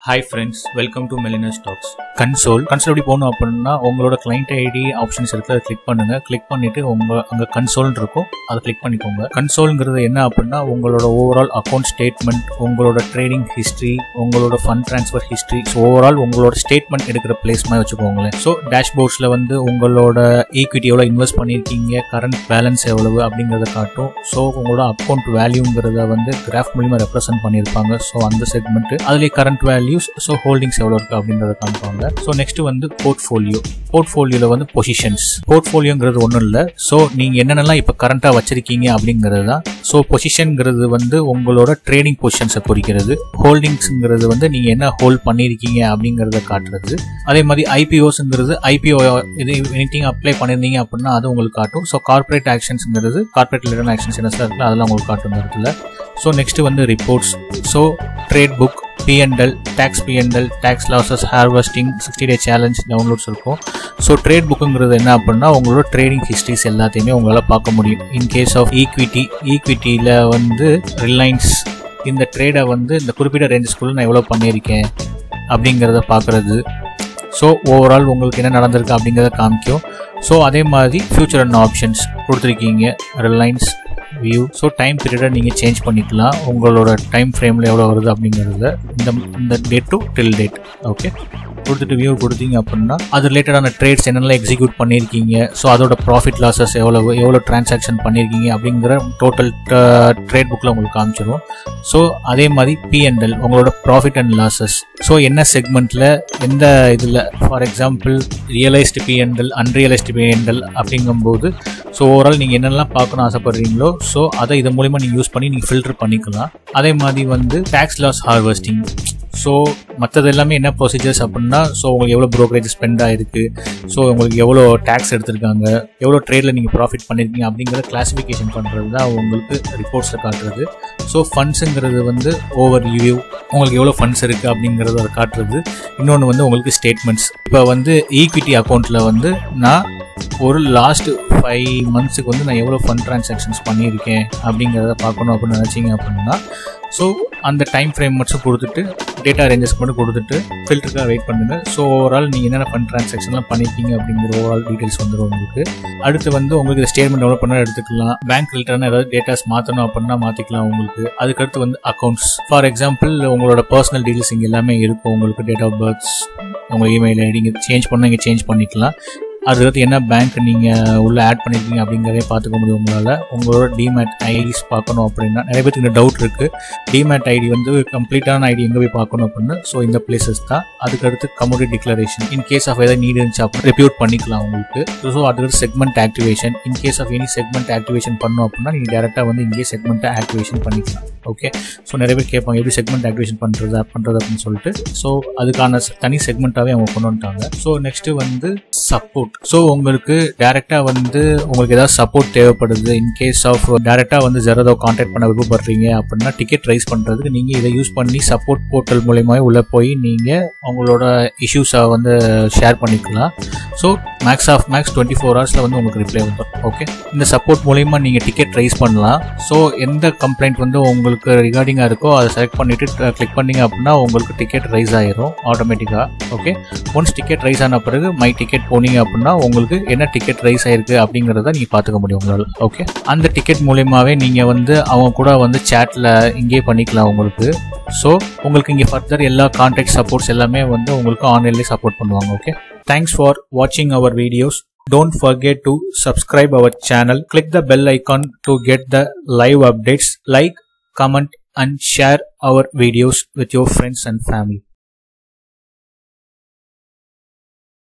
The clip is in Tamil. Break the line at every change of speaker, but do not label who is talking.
ஹாய் ஃப்ரெண்ட்ஸ் வெல்கம் டு மெலினஸ் டாக்ஸ் கன்சோல் கன்சோல் எப்படி போகணும் அப்படின்னா உங்களோட கிளைண்ட் ஐடி ஆப்ஷன்ஸ் இருக்கு அதை கிளிக் பண்ணுங்க கிளிக் பண்ணிட்டு உங்க அங்க கன்சோல் இருக்கும் அதை கிளிக் பண்ணிக்கோங்க கன்சோல்ங்கிறது என்ன அப்படின்னா உங்களோட ஓவரால் அக்கௌண்ட் ஸ்டேட்மெண்ட் உங்களோட ட்ரேடிங் ஹிஸ்ட்ரி உங்களோட fund transfer history so overall உங்களோட ஸ்டேட்மெண்ட் எடுக்கிற பிளேஸ் மாதிரி வச்சுக்கோங்களேன் ஸோ டேஷ்போர்ட்ஸில் வந்து உங்களோட ஈக்விட்டி எவ்வளோ இன்வெஸ்ட் பண்ணியிருக்கீங்க கரண்ட் பேலன்ஸ் எவ்வளவு அப்படிங்கிறத காட்டும் ஸோ உங்களோட அக்கௌண்ட் வேல்யூங்கிறத வந்து கிராஃப் மூலியமாக ரெப்ரசென்ட் பண்ணியிருப்பாங்க ஸோ அந்த செக்மெண்ட் அதுலேயே கரண்ட் வேல்யூஸ் ஸோ ஹோல்டிங்ஸ் எவ்வளோ இருக்குது அப்படின்றத காமிப்பாங்க ஸோ நெக்ஸ்ட் வந்து போர்ட்ஃபோலியோ போர்ட்ஃபோலியோவில் வந்து பொசிஷன்ஸ் போர்ட்ஃபோலியோங்கிறது ஒன்றும் இல்லை ஸோ நீங்கள் என்னென்னலாம் இப்போ கரண்ட்டாக வச்சிருக்கீங்க அப்படிங்கிறது தான் ஸோ பொசிஷன்ங்கிறது வந்து உங்களோட ட்ரேடிங் பொசிஷன்ஸை குறிக்கிறது ஹோல்டிங்ஸுங்கிறது வந்து நீங்கள் என்ன ஹோல்ட் பண்ணியிருக்கீங்க அப்படிங்கிறத காட்டுறது அதே மாதிரி ஐபிஓஸ்ங்கிறது ஐபிஓ இது எனிதிங் அப்ளை பண்ணியிருந்தீங்க அப்படின்னா அது உங்களுக்கு காட்டும் ஸோ கார்பரேட் ஆக்ஷன்ஸ்ங்கிறது கார்பரேட் ரிட்டர்ன் ஆக்ஷன்ஸ் என்ன இருக்குல்ல அதெல்லாம் உங்களுக்கு காட்டும் இந்த இடத்துல ஸோ நெக்ஸ்ட் வந்து reports so trade book PNL tax PNL tax losses harvesting sixty day challenge downloads இருக்கும் ஸோ ட்ரேட் புக்குங்கிறது என்ன அப்படின்னா உங்களோட ட்ரேடிங் ஹிஸ்ட்ரிஸ் எல்லாத்தையுமே உங்களால் பார்க்க முடியும் இன் கேஸ் ஆஃப் ஈக்விட்டி ஈக்விட்டியில் வந்து ரிலையன்ஸ் இந்த ட்ரேடை வந்து இந்த குறிப்பிட்ட ரேஞ்சஸ்குள்ளே நான் எவ்வளோ பண்ணியிருக்கேன் அப்படிங்கிறத பார்க்குறது ஸோ ஓவரால் உங்களுக்கு என்ன நடந்திருக்கு அப்படிங்கிறத காமிக்கும் ஸோ அதே மாதிரி ஃபியூச்சர் அண்ட் ஆப்ஷன்ஸ் கொடுத்துருக்கீங்க ரிலையன்ஸ் வியூ ஸோ டைம் பீரியடை நீங்கள் சேஞ்ச் பண்ணிக்கலாம் உங்களோட டைம் ஃப்ரேமில் எவ்வளோ வருது அப்படிங்கிறதுல இந்த இந்த date to till date okay கொடுத்துட்டு வியூ கொடுத்தீங்க அப்படின்னா அது ரிலேட்டடான ட்ரேட்ஸ் என்னெல்லாம் எக்ஸிக்யூட் பண்ணியிருக்கீங்க ஸோ அதோட ப்ராஃபிட் லாசஸ் எவ்வளோ எவ்வளோ டிரான்சாக்ஷன் பண்ணியிருக்கீங்க அப்படிங்கிற டோட்டல் ட்ரேட் புக்கில் உங்களுக்கு காமிச்சிடும் ஸோ அதே மாதிரி பிஎன்எல் உங்களோட ப்ராஃபிட் அண்ட் லாசஸ் ஸோ என்ன செக்மெண்ட்டில் எந்த இதில் for example realised PNL unrealised PNL அப்படிங்கும்போது ஸோ ஓவரால் நீங்கள் என்னெல்லாம் பார்க்கணும் ஆசைப்படுறீங்களோ ஸோ அதை இது மூலிமா நீங்கள் யூஸ் பண்ணி நீங்கள் ஃபில்டர் பண்ணிக்கலாம் அதே மாதிரி வந்து டேக்ஸ் லாஸ் ஹார்வெஸ்டிங் ஸோ மற்றது எல்லாமே என்ன ப்ரொசீஜர்ஸ் அப்படின்னா ஸோ உங்களுக்கு எவ்வளோ ப்ரோக்கரேஜ் ஸ்பெண்ட் ஆயிருக்கு ஸோ உங்களுக்கு எவ்வளோ டேக்ஸ் எடுத்திருக்காங்க எவ்வளோ ட்ரேடில் நீங்கள் ப்ராஃபிட் பண்ணியிருக்கீங்க அப்படிங்கிறத கிளாஸிஃபிகேஷன் பண்ணுறது தான் உங்களுக்கு ரிப்போர்ட்ஸில் காட்டுறது ஸோ ஃபண்ட்ஸுங்கிறது வந்து ஓவர் வியூ உங்களுக்கு எவ்வளோ ஃபண்ட்ஸ் இருக்குது அப்படிங்கிறத அதை காட்டுறது இன்னொன்று வந்து உங்களுக்கு ஸ்டேட்மெண்ட்ஸ் இப்போ வந்து ஈக்விட்டி அக்கௌண்ட்டில் வந்து நான் ஒரு லாஸ்ட் ஃபைவ் மந்த்ஸுக்கு வந்து நான் எவ்வளோ ஃபண்ட் ட்ரான்சாக்ஷன்ஸ் பண்ணியிருக்கேன் அப்படிங்கிறத பார்க்கணும் அப்படின்னு நினச்சிங்க அப்படின்னா ஸோ அந்த டைம் ஃப்ரேம் மட்டும் கொடுத்துட்டு டேட்டா ரேஞ்சஸ் மட்டும் கொடுத்துட்டு ஃபில்டருக்காக வெயிட் பண்ணுங்கள் ஸோ ஓவரால் நீங்கள் என்னென்ன ஃபண்ட் ட்ரான்சாக்ஷன்லாம் பண்ணியிருக்கீங்க அப்படிங்கிற ஓவரால் டீட்டெயில்ஸ் வந்துடும் உங்களுக்கு அடுத்து வந்து உங்களுக்கு ஸ்டேட்மெண்ட் டெவலப் பண்ண எடுத்துக்கலாம் பேங்க் ரிலேட்டடான ஏதாவது டேட்டாஸ் மாற்றணும் அப்படின்னா மாற்றிக்கலாம் உங்களுக்கு அதுக்கடுத்து வந்து அக்கௌண்ட்ஸ் ஃபார் எக்ஸாம்பிள் உங்களோட பர்சனல் டீட்டெயில்ஸ் இங்கே எல்லாமே இருக்கும் உங்களுக்கு டேட் ஆஃப் பர்த்ஸ் உங்கள் இமெயில் ஐடி இங்கே சேஞ்ச் பண்ண இங்கே சேஞ்ச் பண்ணிக்கலாம் அதுக்கடுத்து என்ன பேங்க் நீங்கள் உள்ளே ஆட் பண்ணியிருக்கீங்க அப்படிங்கிறதே பார்த்துக்க முடியும் உங்களால் உங்களோட டிமேட் ஐடிஸ் பார்க்கணும் அப்படின்னா நிறைய பேருக்கு இந்த டவுட் இருக்குது டிமேட் ஐடி வந்து கம்ப்ளீட்டான ஐடி எங்கே போய் பார்க்கணும் அப்படின்னு ஸோ இந்த பிளேசஸ் தான் அதுக்கடுத்து community declaration in case of எதாவது நீட் இருந்துச்சு அப்படின்னு ரெப்யூட் பண்ணிக்கலாம் உங்களுக்கு ஸோ அதுக்கடுத்து segment activation in case of any segment activation பண்ணோம் அப்படின்னா நீங்கள் டேரெக்டாக வந்து இங்கேயே செக்மெண்ட்டை ஆக்டிவேஷன் பண்ணிக்கலாம் ஓகே ஸோ நிறைய பேர் கேட்பாங்க எப்படி செக்மெண்ட் ஆக்டிவேஷன் பண்ணுறது பண்ணுறது அப்படின்னு சொல்லிட்டு ஸோ அதுக்கான தனி செக்மெண்ட்டாகவே அவங்க கொண்டு வந்துட்டாங்க ஸோ நெக்ஸ்ட்டு வந்து சப்போர்ட் ஸோ உங்களுக்கு டேரெக்டாக வந்து உங்களுக்கு ஏதாவது சப்போர்ட் தேவைப்படுது இன்கேஸ் ஆஃப் டேரெக்டாக வந்து ஜெரதோ கான்டாக்ட் பண்ண விருப்பப்படுறீங்க அப்படின்னா டிக்கெட் ரைஸ் பண்ணுறதுக்கு நீங்கள் இதை யூஸ் பண்ணி சப்போர்ட் போர்ட்டல் மூலயமா உள்ளே போய் நீங்கள் உங்களோட இஷ்யூஸை வந்து ஷேர் பண்ணிக்கலாம் so max of max twenty four ஹவர்ஸில் வந்து உங்களுக்கு ரிப்ளை வந்துடும் ஓகே இந்த சப்போர்ட் மூலயமா நீங்கள் டிக்கெட் ரைஸ் பண்ணலாம் ஸோ எந்த கம்ப்ளைண்ட் வந்து உங்களுக்கு ரிகார்டிங்காக இருக்கோ அதை செலக்ட் பண்ணிவிட்டு கிளிக் பண்ணிங்க அப்படின்னா உங்களுக்கு டிக்கெட் ரைஸ் ஆயிரும் ஆட்டோமேட்டிக்காக ஓகே ஒன்ஸ் டிக்கெட் ரைஸ் ஆன பிறகு மை டிக்கெட் போனீங்க அப்படின்னா உங்களுக்கு என்ன டிக்கெட் ரைஸ் ஆயிருக்கு அப்படிங்கிறத நீங்கள் பார்த்துக்க முடியும் உங்களால் ஓகே அந்த டிக்கெட் மூலயமாவே நீங்கள் வந்து அவங்க கூட வந்து சேட்டில் இங்கே பண்ணிக்கலாம் உங்களுக்கு ஸோ உங்களுக்கு இங்கே ஃபர்தர் எல்லா கான்டாக்ட் சப்போர்ட்ஸ் எல்லாமே வந்து உங்களுக்கு ஆன்லைன்லேயே சப்போர்ட் பண்ணுவாங்க ஓகே தேங்க்ஸ் ஃபார் வாட்சிங் our videos Don't forget to subscribe our channel. Click the bell icon to get the live updates. Like, comment and share our videos with your friends and family.